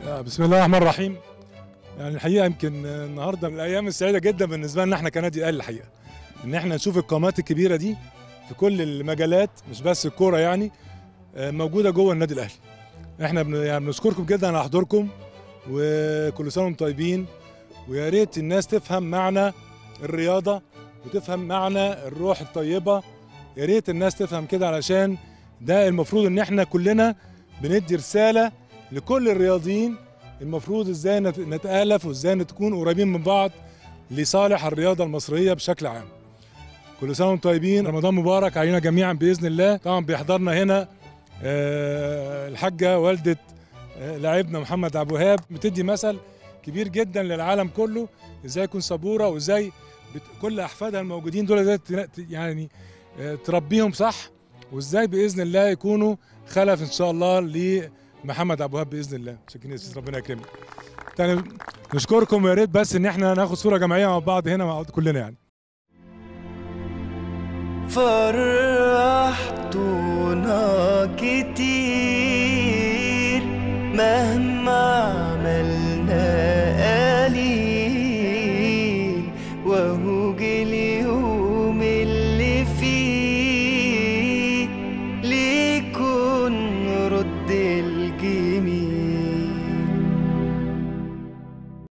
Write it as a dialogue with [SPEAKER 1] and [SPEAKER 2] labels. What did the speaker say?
[SPEAKER 1] بسم الله الرحمن الرحيم يعني الحقيقه يمكن النهارده من الايام السعيده جدا بالنسبه لنا احنا كنادي الاهلي الحقيقه ان احنا نشوف القامات الكبيره دي في كل المجالات مش بس الكوره يعني آه، موجوده جوه النادي الاهلي احنا بن- يعني بنشكركم جدا على حضوركم وكل سنه وانتم طيبين ويا ريت الناس تفهم معنى الرياضه وتفهم معنى الروح الطيبه يا ريت الناس تفهم كده علشان ده المفروض ان احنا كلنا بندي رساله لكل الرياضيين المفروض ازاي نت- نتآلف وازاي نكون قريبين من بعض لصالح الرياضه المصريه بشكل عام. كل سنه وانتم طيبين رمضان مبارك علينا جميعا باذن الله طبعا بيحضرنا هنا آه، الحاجه والده آه، لاعبنا محمد عبد الوهاب بتدي مثل كبير جدا للعالم كله ازاي يكون صبوره وازاي بت- كل احفادها الموجودين دول ازاي ت- يعني آه، تربيهم صح وازاي باذن الله يكونوا خلف ان شاء الله لمحمد عبد الوهاب باذن الله شكرا يا سيدي، ربنا يكرمك تاني نشكركم ويا ريت بس ان احنا ناخد صوره جماعيه مع بعض هنا مع بعض كلنا يعني
[SPEAKER 2] فرحتونا كتير مهما